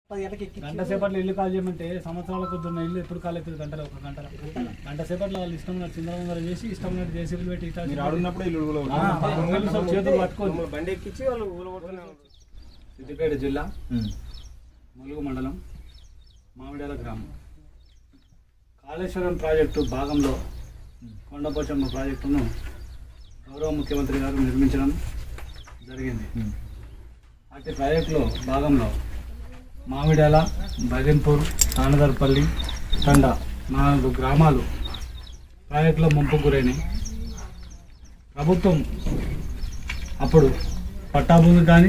పది గంటకి ఎక్కించి గంట సేపట్లో ఇల్లు కాల్ చేయమంటే సంవత్సరాల కొద్ది ఉన్న ఇల్లు ఎప్పుడు కాల్ అవుతుంది గంటలో ఒక గంట గంట సేపట్లో వాళ్ళు ఇష్టం ఉన్నట్టు చిందరవందర చేసి ఇష్టం ఉన్నట్టు జేసీబీలు పెట్టి ఇట్లా మీరు ఆడున్నప్పుడు ఇల్లు కూడా ఆ, దొంగలు సార్ చేతులు పట్టుకొని బండి ఎక్కించి వాళ్ళు ఊరగొడుతున్నారు సిద్దిపేట జిల్లా ఉమ్. ములుగు మండలం మామిడాల గ్రామం కాళేశ్వరం ప్రాజెక్టు భాగంలో కొండపోచమ్మ ప్రాజెక్టును గౌరవ ముఖ్యమంత్రి గారు నిర్మించడం జరిగింది ఉమ్. అట్టి ప్రాజెక్టులో భాగంలో మామిడాల బైదెంపూర్ తానదర్పల్లి తండ నాలుగు గ్రామాలు ప్రాజెక్టులో ముంపు గురైనాయి ప్రభుత్వం అప్పుడు పట్టా భూమి కానీ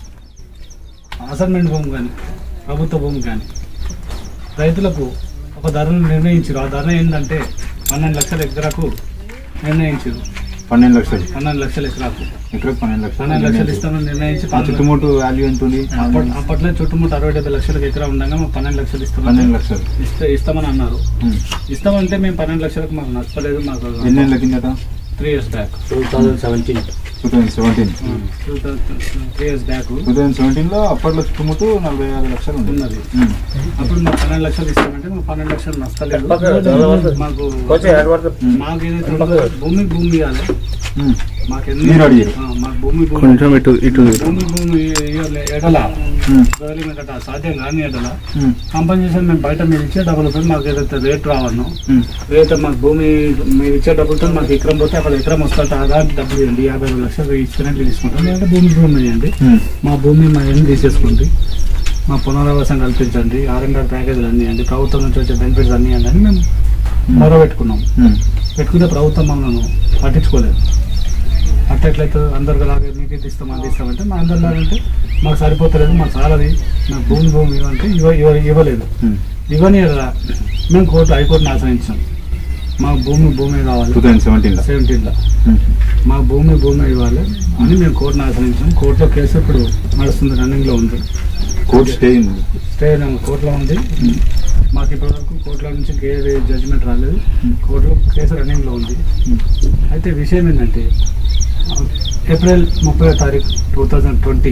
అసైన్మెంట్ భూమి కానీ ప్రభుత్వ భూమి కానీ రైతులకు ఒక ధరను నిర్ణయించారు ఆ ధర ఏంటంటే పన్నెండు లక్షల ఎకరాకు నిర్ణయించారు పన్నెండు లక్షలు పన్నెండు లక్షల ఎకరాకు ఎకరకు పన్నెండు లక్షలు పన్నెండు లక్షలు ఇస్తామని నిర్ణయించి ఆ చుట్టుముట్టు వాల్యూ ఎంత ఉంది అప్పట్- అప్పట్లో చుట్టుముట్టు అరవై డెబ్బై లక్షలకు ఎకరా ఉండగా మాకు పన్నెండు లక్షలు ఇస్తామని పన్నెండు లక్షలు ఇస్తే ఇస్తామని అన్నారు ఉమ్. ఇస్తామంటే మేము పన్నెండు లక్షలకు మాకు నచ్చలేదు మాకు ఎన్ని ఏళ్ళ కిందట three years back two thousand seventeen two thousand seventeen two three years back two thousand seventeen లో అప్పట్లో చుట్టుముట్టు నలభై యాభై లక్షలు ఉంది ఉన్నది ఉమ్. అప్పుడు మాకు పన్నెండు లక్షలు ఇస్తామంటే మాకు పన్నెండు లక్షలు నచ్చలేదు చాలా వరకు. మాకు కోచే యాడ్ పడుతుంది మాకు ఏదైతే ఉందో భూమి భూమి ఇవ్వాలి ఉమ్. మాకు ఎన్ని మీరు అడిగారు. ఆ, మాకు భూమి భూమి కొంచెం ఇటు ఇటు భూమి భూమి ఇవ్వాలి ఎడల ఉమ్. బదిలీ మీకు అట్లా సాధ్యం కానీ ఎడల ఉమ్. కంపెన్సేషన్ మేము బయట మీరు ఇచ్చే డబ్బులతో మాకు ఏదైతే రేట్ రావన్నో ఉమ్. రేట్ మాకు భూమి మీరు ఇచ్చే డబ్బులతో మాకు ఎకరం పోతే అక్కడ ఎకరం వస్తుంది ఆధార్ డబ్బులు ఇవ్వండి యాభై వేల లక్షలు ఇచ్చినట్టు తీసుకుంటాం లేదంటే భూమి భూమి ఇవ్వండి ఉమ్. మా భూమి మా ఏం తీసేసుకోండి మా పునరావాసం కల్పించండి ఆర్ఎండ్ఆర్ ప్యాకేజీలు అన్నీ అండి ప్రభుత్వం నుంచి వచ్చే బెనిఫిట్స్ అన్నీ అండి అని మేము మొరబెట్టుకున్నాం ఉమ్. పెట్టుకుంటే ప్రభుత్వం మమ్మల్ని పట్టించుకోలేదు అట్లయితే అందరికి లాగే మీకు ఇది ఇస్తాం అది ఇస్తామంటే మా అందరిలాగంటే మాకు సరిపోతలేదు మాకు చాలది నాకు భూమి భూమి ఇవ్వంటే ఇవ్వ ఇవ్వ- ఇవ్వలేదు ఉమ్. ఇవ్వని కదా మేము కోర్టు హైకోర్టుని ఆశ్రయించాం మాకు భూమి భూమి కావాలి టూ థౌజండ్ సెవెంటీన్ లో సెవెంటీన్లో ఉమ్. మా భూమి భూమి ఇవ్వాలి అని మేము కోర్టును ఆశ్రయించాం కోర్టులో కేసు ఇప్పుడు నడుస్తుంది రన్నింగ్లో ఉంది కోర్టు స్టే ఉంది స్టే కోర్టులో ఉంది మాకు ఇప్పటివరకు కోర్టులో నుంచి ఏ జడ్జిమెంట్ రాలేదు కోర్టులో కేసు రన్నింగ్లో ఉంది అయితే విషయం ఏంటంటే ఏప్రిల్ ముప్పై తారీఖు టూ థౌజండ్ ట్వంటీ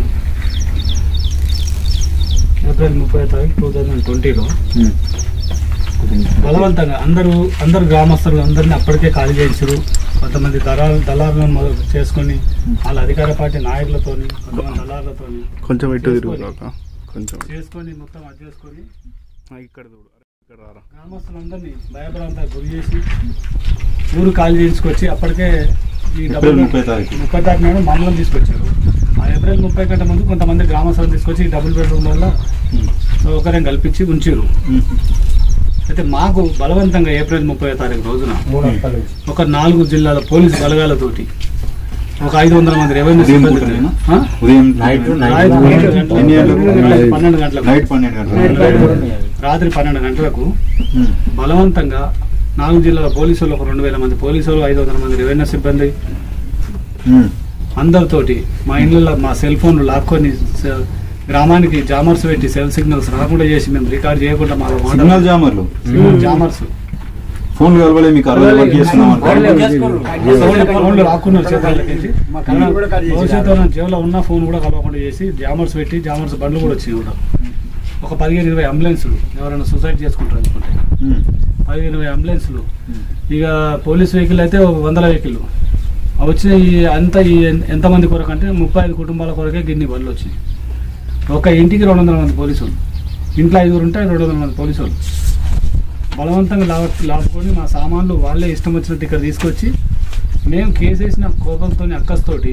ఏప్రిల్ ముప్పై తారీఖు టూ థౌజండ్ ట్వంటీలో ఉమ్. బలవంతంగా అందరూ అందరు గ్రామస్తులు అందరినీ అప్పటికే ఖాళీ చేయించారు కొంతమంది దళాలు దళారులను మొదలు చేసుకొని వాళ్ళ అధికార పార్టీ నాయకులతోని కొంతమంది దళారులతోని కొంచెం ఇటు తిరుగు కాక కొంచెం చేసుకొని మొత్తం అది చేసుకొని ఆ, ఇక్కడ చూడు ఇక్కడ రారా గ్రామస్తులందరినీ భయభ్రాంతాలకు గురి చేసి ఊరు ఖాళీ చేసుకొచ్చి అప్పటికే ఈ ఏప్రిల్ డబ్బులు ముప్పై తారీఖు ముప్పై తారీఖు నాడు మమ్మల్ని తీసుకొచ్చారు ఆ ఏప్రిల్ ముప్పై కంటే ముందు కొంతమంది గ్రామస్తులను తీసుకొచ్చి ఈ డబుల్ బెడ్రూమ్ వల్ల సౌకర్యం కల్పించి ఉంచారు ఉమ్. అయితే మాకు బలవంతంగా ఏప్రిల్ ముప్పై తారీఖు రోజున మూడు వందల నుంచి ఒక నాలుగు జిల్లాల పోలీసు బలగాలతోటి ఒక ఐదు వందల మంది రెవెన్యూ ఉదయం సిబ్బంది పూటనేనా? ఆ? ఉదయం నైట్ నైట్ రాత్రి నైట్ గంటలకు- ఎన్ని గంటలకు? పన్నెండు గంటలకు నైట్ పన్నెండు నైట్ గంటలు కూడా ఉన్నాయి అవి. రాత్రి పన్నెండు గంటలకు ఉమ్. బలవంతంగా నాలుగు జిల్లాల పోలీసులు ఒక రెండు వేల మంది పోలీసులు ఐదు వందల మంది రెవెన్యూ సిబ్బంది ఉమ్. అందరితోటి మా ఇళ్ళలో మా సెల్ ఫోన్లు లాక్కొని సె- గ్రామానికి జామర్స్ పెట్టి సెల్ సిగ్నల్స్ రాకుండా చేసి మేము రికార్డ్ చేయకుండా మా సిగ్నల్ జామర్లు జామర్స్ ఫోన్లు కలవలే మీకు అరవై వర్క్ చేస్తున్నాం ఫోన్లు అంటే చేసుకోరు. ఫోన్లు ఫోన్లు లాక్కున్నారు చేతులకి మా కళ్ళను కూడా కట్ చేసి భవిష్యత్తు ఉన్న జేబులో ఉన్న ఫోన్ కూడా కలవకుండా చేసి జామర్స్ పెట్టి జామర్స్ బండ్లు కూడా వచ్చినాయి కూడా ఒక పదిహేను ఇరవై అంబులెన్సులు ఎవరైనా సూసైడ్ చేసుకుంటారు అనుకుంటే ఉమ్. పదిహేను ఇరవై అంబులెన్సులు ఇక పోలీస్ వెహికల్ అయితే ఒక వందల వెహికల్ వచ్చిన ఈ అంత ఈ ఎన్- ఎంతమంది కొరకు అంటే ముప్పై ఐదు కుటుంబాల కొరకే గిన్ని బండ్లు వచ్చినాయి ఒక ఇంటికి రెండు వందల మంది పోలీసులు ఇంట్లో ఐదుగురు ఉంటే రెండు వందల మంది పోలీసులు బలవంతంగా లావ లాపుకొని మా సామాన్లు వాళ్ళే ఇష్టం వచ్చినట్టు ఇక్కడ తీసుకొచ్చి మేము కేసు వేసిన కోపంతో అక్కస్తోటి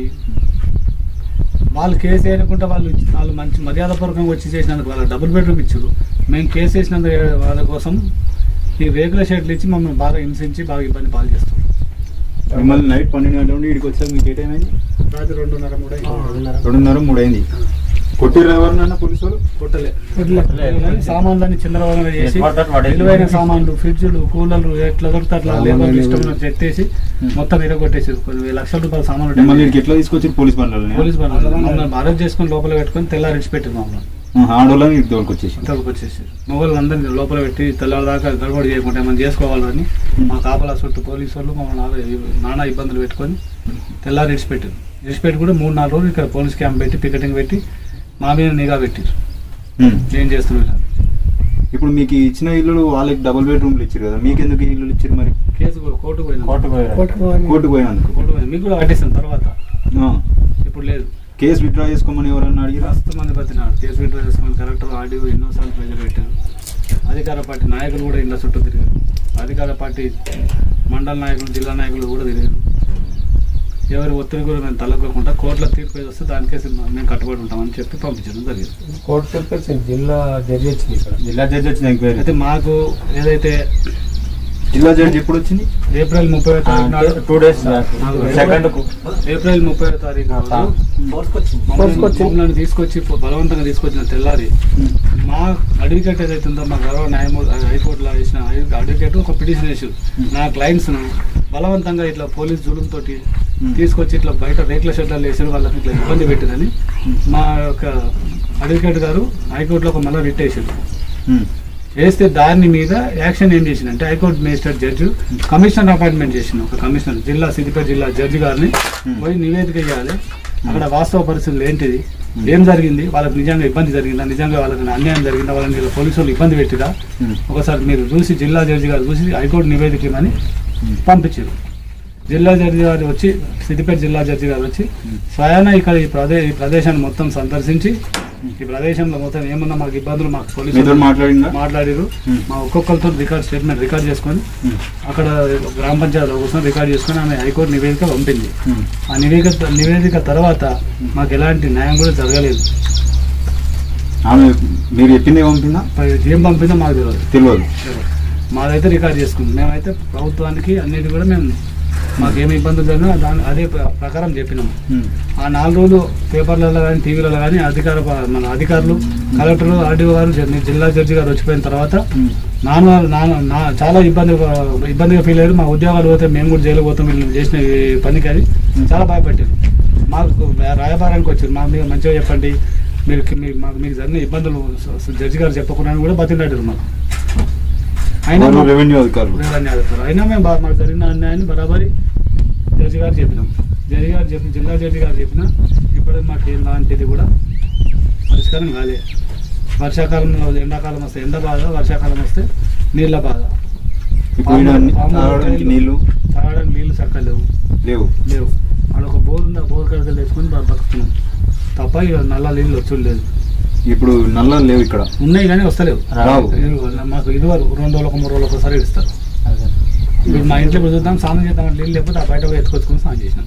వాళ్ళు కేసు వేయకుండా వాళ్ళు ఇచ్చి- వాళ్ళు మంచి మర్యాదపూర్వకంగా వచ్చి చేసినందుకు వాళ్ళకి డబుల్ బెడ్రూమ్ ఇచ్చారు మేము కేసు వేసినందుకు వాళ్ళ కోసం ఈ రేకుల షెడ్లు ఇచ్చి మమ్మల్ని బాగా హింసించి బాగా ఇబ్బంది పాలు చేస్తారు మిమ్మల్ని నైట్ పన్నెండు గంటల నుండి ఇక్కడికి వచ్చాక మీకు ఏ టైం అయింది రాత్రి రెండున్నర మూడు అయింది. రెండున్నర మూడు అయింది కొట్టిర్రు ఎవరినైనా పోలీసు వాళ్ళు కొట్టలే సామాన్లన్నీ చిన్నరవగా చేసి What that what is- విలువైన సామాన్లు ఫ్రిడ్జ్లు కూలర్లు ఎట్లా దొరికితే అట్లా లేబర్ ఇష్టం ఉన్నట్టు ఎత్తేసి మొత్తం ఇరగొట్టేసి కొన్ని లక్షల రూపాయల సామాన్లు మిమ్మల్ని ఉంటాయి. ఇక్కడికి ఎట్లా తీసుకొచ్చారు పోలీస్ బండ్లని పోలీస్ బండ్లు మమ్మల్ని అరెస్ట్ చేసుకొని లోపల పెట్టుకొని తెల్లారి ఇడిచిపెట్టింది మమ్మల్ని ఆడోళ్ళని ఇటు దొరికొచ్చేసి ఇంతకు వచ్చేసారు మొగలు అందరినీ లోపల పెట్టి తెల్లవారుదాకా గడబడి చేయకుండా మనం చేసుకోవాలని మా కాపలా చుట్టూ పోలీసు వాళ్ళు మమ్మల్ని నానా- నానా ఇబ్బందులు పెట్టుకొని తెల్లారి ఇడిచిపెట్టారు ఇడిచిపెట్టి కూడా మూడు నాలుగు రోజులు ఇక్కడ పోలీస్ క్యాంప్ పెట్టి పికెటింగ్ పెట్టి మా మీద నిఘా పెట్టారు ఉమ్. నేను చేస్తున్నాను ఇప్పుడు మీకు ఇచ్చిన ఇల్లు వాళ్ళకి డబుల్ బెడ్రూమ్లు ఇచ్చారు కదా మీకు ఎందుకు ఈ ఇల్లు ఇచ్చారు మరి కేసు కూడా కోర్టు పోయినా కోర్టు పోయారు కోర్టు పోయినందుకు కోర్టు పోయింది మీకు కూడా కట్టిస్తాను తర్వాత ఆ. ఇప్పుడు లేదు కేసు విత్డ్రా చేసుకోమని ఎవరన్నా అడిగిరా ప్రస్తుతం మంది బతినాడు కేసు విడ్రా చేసుకుని కలెక్టర్ ఆర్డీఓ ఎన్నోసార్లు ప్రెజర్ పెట్టారు అధికార పార్టీ నాయకులు కూడా ఇంట్లో చుట్టూ తిరిగారు అధికార పార్టీ మండల నాయకులు జిల్లా నాయకులు కూడా తిరిగారు ఎవరి ఒత్తిడి కూడా మేము తలగకుండా కోర్టులో తీర్పు ఏది వస్తే దానికేసి మేము కట్టుబడి ఉంటామని చెప్పి పంపించడం జరిగింది కోర్టు తీర్పు వచ్చింది జిల్లా జడ్జి వచ్చింది ఇక్కడ జిల్లా జడ్జి వచ్చింది ఎంక్వైరీ అయితే మాకు ఏదైతే జిల్లా జడ్జి ఎప్పుడు వచ్చింది ఏప్రిల్ ముప్పై తారీఖు నాడు టూ డేస్ సెకండ్ కు ఏప్రిల్ ముప్పై తారీఖు నాడు ఫోర్త్ వచ్చింది మమ్మల్ని మమ్మల్ని తీసుకొచ్చి బలవంతంగా తీసుకొచ్చిన తెల్లారి మా అడ్వకేట్ ఏదైతే ఉందో మా గౌరవ న్యాయమూర్తి హైకోర్టులో వేసిన అడ్వకేట్ ఒక పిటిషన్ వేసారు నా క్లయింట్స్ ను బలవంతంగా ఇట్లా పోలీస్ జూలం తోటి తీసుకొచ్చి ఇట్లా బయట రేట్ల షెడ్లలో వేసిన వాళ్ళకి ఇట్లా ఇబ్బంది పెట్టిందని మా యొక్క అడ్వకేట్ గారు హైకోర్టులో ఒక మళ్ళీ రిట్ వేసారు ఉమ్. వేస్తే దాని మీద యాక్షన్ ఏం చేసిందంటే high court magistrate judge commissioner appointment చేసింది ఒక కమిషనర్ జిల్లా సిద్దిపేట జిల్లా జడ్జి గారిని పోయి నివేదిక ఇవ్వాలి అక్కడ వాస్తవ పరిస్థితులు ఏంటిది ఏం జరిగింది వాళ్ళకి నిజంగా ఇబ్బంది జరిగిందా నిజంగా వాళ్ళకి అన్యాయం జరిగిందా వాళ్ళని ఇలా పోలీసు వాళ్ళు ఇబ్బంది పెట్టిరా ఉమ్. ఒకసారి మీరు చూసి జిల్లా జడ్జి గారు చూసి హైకోర్టు నివేదిక ఇవ్వమని పంపించారు జిల్లా జడ్జి గారు వచ్చి సిద్దిపేట జిల్లా జడ్జి గారు వచ్చి స్వయాన ఇక్కడ ఈ ప్రదే ఈ ప్రదేశాన్ని మొత్తం సందర్శించి ఈ ప్రదేశంలో మొత్తం ఏమన్నా మాకు ఇబ్బందులు మాకు మీతో పోలీసులు మాట్లాడిందా మాట్లాడారు Hmm. మా ఒక్కొక్కరితో రికార్డ్ స్టేట్మెంట్ రికార్డ్ చేసుకొని ఉమ్. అక్కడ గ్రామ పంచాయతీలో కూర్చొని రికార్డ్ చేసుకొని ఆమె హైకోర్టు నివేదిక పంపింది ఉమ్. ఆ నివేదిక నివేదిక తర్వాత మాకు ఎలాంటి న్యాయం కూడా జరగలేదు ఆమె మీరు చెప్పింది పంపిందా పై- ఏం పంపిందో మాకు తెలియదు తెలియదు మాదైతే రికార్డ్ చేసుకుంది మేమైతే ప్రభుత్వానికి అన్నిటి కూడా మేము మాకేమి ఇబ్బందులు జరిగినా దాని అదే ప్ర- ప్రకారం చెప్పినాము ఉమ్. ఆ నాలుగు రోజులు పేపర్లలో కానీ టీవీలలో కానీ అధికార ప- మన అధికారులు కలెక్టర్లు ఆర్డీఓ గారు జ- జిల్లా జడ్జి గారు వచ్చిపోయిన తర్వాత ఉమ్. నాన్న నాన్న నా చాలా ఇబ్బంది ఇబ్బందిగా ఫీల్ అయ్యారు మా ఉద్యోగాలు పోతే మేము కూడా జైలు పోతాం వీళ్ళు చేసిన ఈ పనికి అది చాలా భయపెట్టారు మాకు రాయబారానికి వచ్చారు మా మీద మంచిగా చెప్పండి మీరు మీ- మాకు మీకు జరిగిన ఇబ్బందులు స- స- జడ్జి గారు చెప్పకుండా కూడా బతిలాడారు మాకు అయినా ఎవరు మా- రెవెన్యూ అధికారులు రెవెన్యూ అధికారులు. అయినా మేము బా- మాకు జరిగిన అన్యాయాన్ని బరాబరి జడ్జి గారు చెప్పినాం జడ్జి గారు చెప్పిన జిల్లా జడ్జి గారు చెప్పిన ఇప్పుడు మాకు ఎలాంటిది కూడా పరిష్కారం కాలే వర్షాకాలంలో ఎండాకాలం వస్తే ఎండ బాధ వర్షాకాలం వస్తే నీళ్ళ బాధ ఇప్పుడు ఈడ ని- పాములు, తాగడానికి తేళ్ళు, నీళ్లు తాగడానికి నీళ్ళు చక్కగా లేవు లేవు లేవు అక్కడ ఒక బోర్ ఉంది ఆ బోర్ కడకలు తెచ్చుకొని బ- బతుకుతున్నాం తప్ప ఇక నల్ల నీళ్ళు వచ్చి లేదు ఇప్పుడు నల్ల లేవు ఇక్కడ ఉన్నాయి కానీ వస్తలేవు రావు. ఇది- మాకు ఇదివరకు రెండు రోజులకు మూడు రోజులకు ఒకసారి ఇస్తారు ఇప్పుడు మా ఇంట్లో ఇప్పుడు చూద్దాం స్నానం చేద్దాం అంటే నీళ్ళు లేకపోతే ఆ బయట పోయి ఎత్తుకొచ్చుకొని స్నానం చేసినాం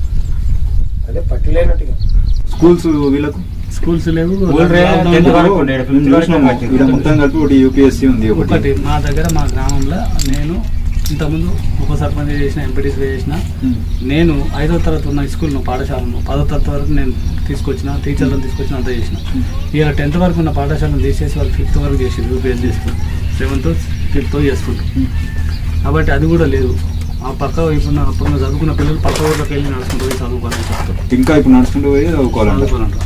అదే పట్టలేనట్టుగా స్కూల్స్ వీళ్ళకు స్కూల్స్ లేవు ఊరు రే- లాక్డౌన్ టెన్త్ లో వరకు ఉండే, ఫిఫ్త్ మేము వరకు చూసినాము. కట్టింది. ఈడ మొత్తం కలిపి ఒకటి యూపీఎస్సీ ఉంది ఒకటి ఒకటి మా దగ్గర మా గ్రామంలో నేను ఇంతకుముందు ఉప సర్పంచ్ చేసిన ఎంపీటీసీ చేసిన ఉమ్. నేను ఐదో తరగతి ఉన్న స్కూల్ను పాఠశాలను పదో తరగతి వరకు నేను తీసుకొచ్చిన టీచర్లను తీసుకొచ్చిన అంతా చేసిన ఇక టెన్త్ వరకు ఉన్న పాఠశాలను తీసేసి వాళ్ళు ఫిఫ్త్ వరకు చేసి యూపీఎస్ చేసుకుంటారు సెవెంత్ ఫిఫ్త్ చేసుకుంటారు కాబట్టి అది కూడా లేదు ఆ పక్క ఇప్పుడు అప్పుడు చదువుకున్న పిల్లలు పక్క ఊర్లోకి వెళ్ళి నడుచుకుంటూ పోయి చదువుకోవాలని చెప్తారు ఇంకా ఇప్పుడు నడుచుకుంటూ పోయి చదువుకోవాలంట చదువుకోవాలంటారు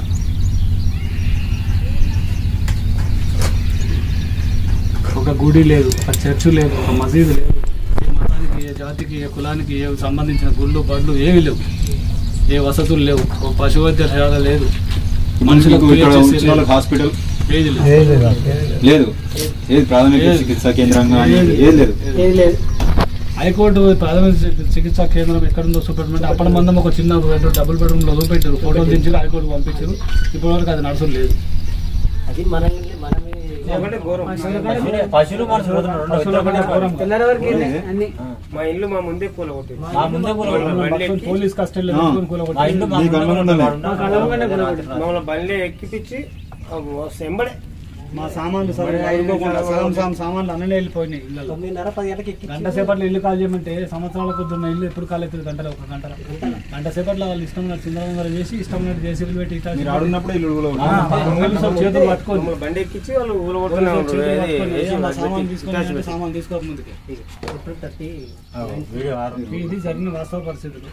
ఒక గుడి లేదు ఒక చర్చ్ లేదు ఒక మసీదు లేదు ఏ మతానికి ఏ జాతికి ఏ కులానికి ఏ సంబంధించిన గుళ్ళు బళ్ళు ఏవి లేవు ఏ వసతులు లేవు ఒక పశు వైద్యశాల లేదు మనుషులకు ఇక్కడ PHC వచ్చిన వాళ్ళకి హాస్పిటల్ ఏది లేదు లేదు ఏది ప్రాథమిక లేదు. చికిత్సా కేంద్రంగా అని లేదు. ఏది లేదు ఏది లేదు. హైకోర్టు ప్రాథమిక చి- చికిత్సా కేంద్రం ఎక్కడుందో చూపెట్టమంటే అప్పటి మందం ఒక చిన్న బెడ్రూమ్ డబుల్ బెడ్రూమ్ లో చూపెట్టారు ఫోటోలు దించి హైకోర్టు పంపించారు ఇప్పటివరకు అది నడుచులు లేదు అది మన ఇల్లు మనమే ఒకటే ఘోరం. పశువులే- పశువులు మనుషులు వదిలిన రెండు పశువుల ఇద్దరు కంటే ఘోరం. తెల్లారి వరకు ఇల్లే అన్ని. మా ఇల్లు మా ముందే కూల కొట్టి మా ముందే కూలగొట్టారు. బండి ఎక్కి- పోలీస్ కస్టడీలో ఆ. పెట్టుకొని మా కూలగొట్టారు. ఇల్లు మా మీ ముందే కళ్ళ ముందరే. కూలగొట్టారు. మా కళ్ళ ముందరే కూలగొట్టారు. మమ్మల్ని బండి ఎక్కిపించి ఎంబడే మా సామాన్లు సరిగ్గా అడుగుకోకుండా సగం సగం సామాన్లు అన్నీ వెళ్ళిపోయినాయి ఇళ్ళలో తొమ్మిదిన్నర పది గంటలకు ఎక్కి గంట సేపట్లో ఇల్లు కాల్ చేయమంటే సంవత్సరాల కొద్దున్న ఇల్లు ఎప్పుడు కాల్ అవుతుంది గంటలో ఒక గంట గంట సేపట్లో వాళ్ళు ఇష్టం ఉన్నట్టు చిందరవందర చేసి ఇష్టం ఉన్నట్టు చేసి పెట్టి ఇట్లా మీరు ఆడున్నప్పుడు ఇల్లు కూడా ఆ, దొంగలు సార్ చేతులు పట్టుకొని మమ్మల్ని బండి ఎక్కించి వాళ్ళు ఊరు పోలీసులు కొడుతున్నారు చేతులు పట్టుకొని, ఏ మా సామాన్ తీసుకొని అంటే సామాన్ తీసుకోక ముందుకే ఎప్పుడు థర్టీ వీడియో ఆరు ఇది జరిగిన వాస్తవ పరిస్థితులు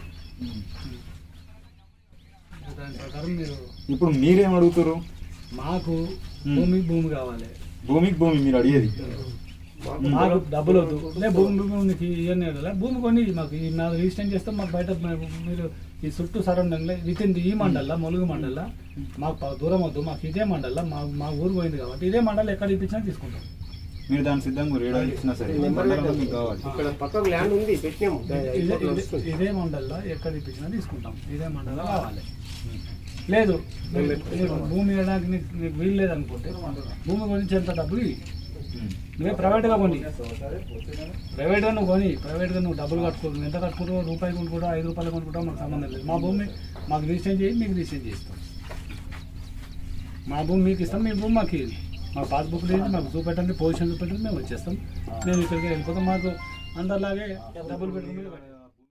దాని ప్రకారం మీరు ఇప్పుడు మీరేం అడుగుతారు మాకు Hmm. భూమి భూమి కావాలి భూమికి భూమి మీరు అడిగేది మాకు డబ్బులు వద్దు లే భూమి భూమి నీకు ఇవన్నీ వద్దులే. భూమి కొని మాకు ఈ మాకు రిజిస్టర్ చేస్తే మాకు బయట మేము- మీరు ఈ చుట్టూ సరౌండింగ్ విత్ ఇన్ ఈ మండల్లా ములుగు మండల్లా మాకు ప- దూరం వద్దు మాకు ఇదే మండల్లా మా మా ఊరు పోయింది కాబట్టి ఇదే మండలం ఎక్కడ ఇప్పించినా తీసుకుంటాం మీరు దాని సిద్ధంగా రేడా ఇచ్చినా సరే ఈ మండలంలో మీకు కావాలి ఇక్కడ పక్కకు ల్యాండ్ ఉంది పెట్టినాము దాని ఇదే హైకోర్టులో ఇదే- వస్తుంది. ఇదే మండల్లో ఎక్కడ ఇప్పించినా తీసుకుంటాం ఇదే మండలం కావాలి లేదు మీరు- మీరు భూమి ఇవ్వడానికి నీకు నీకు వీలు లేదనుకుంటే భూమి గురించి ఎంత డబ్బులు ఇవ్వు. ఉమ్. నువ్వే ప్రైవేట్గా కొని ప్రైవేట్గా నువ్వు కొని ప్రైవేట్గా నువ్వు డబ్బులు కట్టుకో నువ్వు ఎంత కట్టుకుంటావు రూపాయి కొనుక్కుంటా ఐదు రూపాయలు కొనుక్కుంటా మాకు సంబంధం లేదు మా భూమి మాకు రిజిస్టర్ చేయి మీకు రిజిస్టర్ చేస్తాం మా భూమి మీకు ఇస్తాం మీ భూమి మాకు ఇవ్వండి మా పాస్బుక్ లేదు మాకు చూపెట్టండి పొజిషన్ చూపెట్టండి మేము వచ్చేస్తాం మేము ఇక్కడికి వెళ్ళిపోతాం మాకు అందరిలాగే డబ్బులు పెట్టుకుని